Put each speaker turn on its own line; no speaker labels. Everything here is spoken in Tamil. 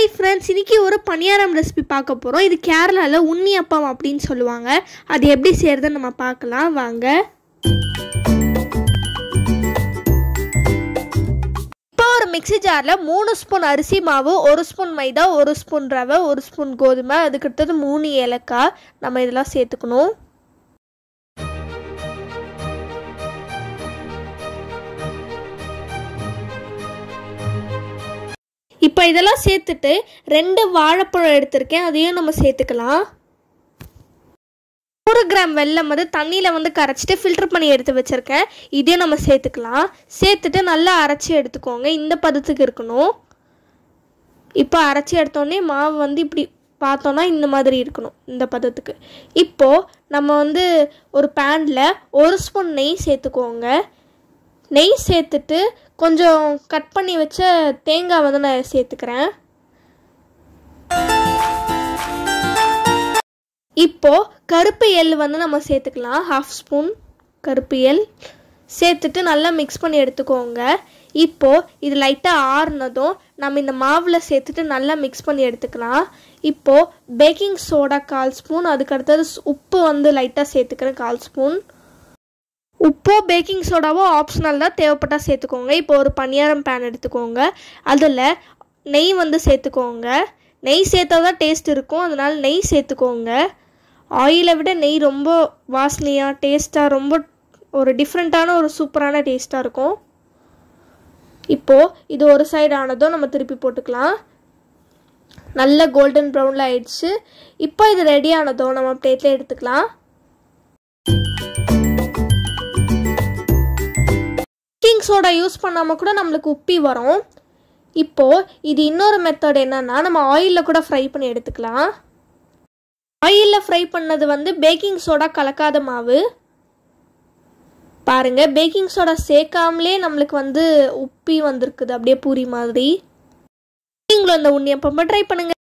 ஹாய் ஃப்ரெண்ட்ஸ் இன்னைக்கு ஒரு பணியாரம் ரெசிபி பார்க்க போகிறோம் இது கேரளாவில் உண்ணியப்பம் அப்படின்னு சொல்லுவாங்க அது எப்படி செய்கிறதுன்னு நம்ம பார்க்கலாம் வாங்க இப்போ ஒரு மிக்ஸி ஜாரில் மூணு ஸ்பூன் அரிசி மாவு ஒரு ஸ்பூன் மைதா ஒரு ஸ்பூன் ரவை ஒரு ஸ்பூன் கோதுமை அதுக்கடுத்தது மூணு ஏலக்காய் நம்ம இதெல்லாம் சேர்த்துக்கணும் இப்போ இதெல்லாம் சேர்த்துட்டு ரெண்டு வாழைப்பழம் எடுத்திருக்கேன் அதையும் நம்ம சேர்த்துக்கலாம் நூறு கிராம் வெல்லம் வந்து தண்ணியில் வந்து கரைச்சிட்டு ஃபில்டர் பண்ணி எடுத்து வச்சுருக்கேன் இதையும் நம்ம சேர்த்துக்கலாம் சேர்த்துட்டு நல்லா அரைச்சி எடுத்துக்கோங்க இந்த பதத்துக்கு இருக்கணும் இப்போ அரைச்சி எடுத்தோடனே மாவு வந்து இப்படி பார்த்தோன்னா இந்த மாதிரி இருக்கணும் இந்த பதத்துக்கு இப்போது நம்ம வந்து ஒரு பேனில் ஒரு ஸ்பூன் நெய் சேர்த்துக்கோங்க நெய் சேர்த்துட்டு கொஞ்சம் கட் பண்ணி வச்ச தேங்காய் வந்து நான் சேர்த்துக்கிறேன் இப்போ கருப்பு எள் வந்து நம்ம சேர்த்துக்கலாம் ஹாஃப் ஸ்பூன் கருப்பு எள் சேர்த்துட்டு நல்லா மிக்ஸ் பண்ணி எடுத்துக்கோங்க இப்போ இது லைட்டாக ஆறுனதும் நம்ம இந்த மாவில் சேர்த்துட்டு நல்லா மிக்ஸ் பண்ணி எடுத்துக்கலாம் இப்போ பேக்கிங் சோடா கால் ஸ்பூன் அதுக்கு அடுத்தது உப்பு வந்து லைட்டாக சேர்த்துக்கிறேன் கால் ஸ்பூன் உப்போ பேக்கிங் சோடாவோ ஆப்ஷனல் தான் தேவைப்பட்டால் சேர்த்துக்கோங்க இப்போ ஒரு பணியாரம் பேன் எடுத்துக்கோங்க அதில் நெய் வந்து சேர்த்துக்கோங்க நெய் சேர்த்தா தான் டேஸ்ட் இருக்கும் அதனால் நெய் சேர்த்துக்கோங்க ஆயிலை விட நெய் ரொம்ப வாசனையாக டேஸ்ட்டாக ரொம்ப ஒரு டிஃப்ரெண்ட்டான ஒரு சூப்பரான டேஸ்ட்டாக இருக்கும் இப்போது இது ஒரு சைடு ஆனதும் நம்ம திருப்பி போட்டுக்கலாம் நல்ல கோல்டன் ப்ரௌனில் ஆயிடுச்சு இப்போ இது ரெடி ஆனதும் நம்ம பிளேட்டில் எடுத்துக்கலாம் பேக்கிங் சோடா யூஸ் பண்ணாமல் கூட நம்மளுக்கு உப்பி வரும் இப்போது இது இன்னொரு மெத்தட் என்னன்னா நம்ம ஆயிலில் கூட ஃப்ரை பண்ணி எடுத்துக்கலாம் ஆயிலில் ஃப்ரை பண்ணது வந்து பேக்கிங் சோடா கலக்காத மாவு பாருங்க பேக்கிங் சோடா சேர்க்காமலே நம்மளுக்கு வந்து உப்பி வந்திருக்குது அப்படியே பூரி மாதிரி நீங்களும் அந்த உண்ணியப்பம் ட்ரை பண்ணுங்க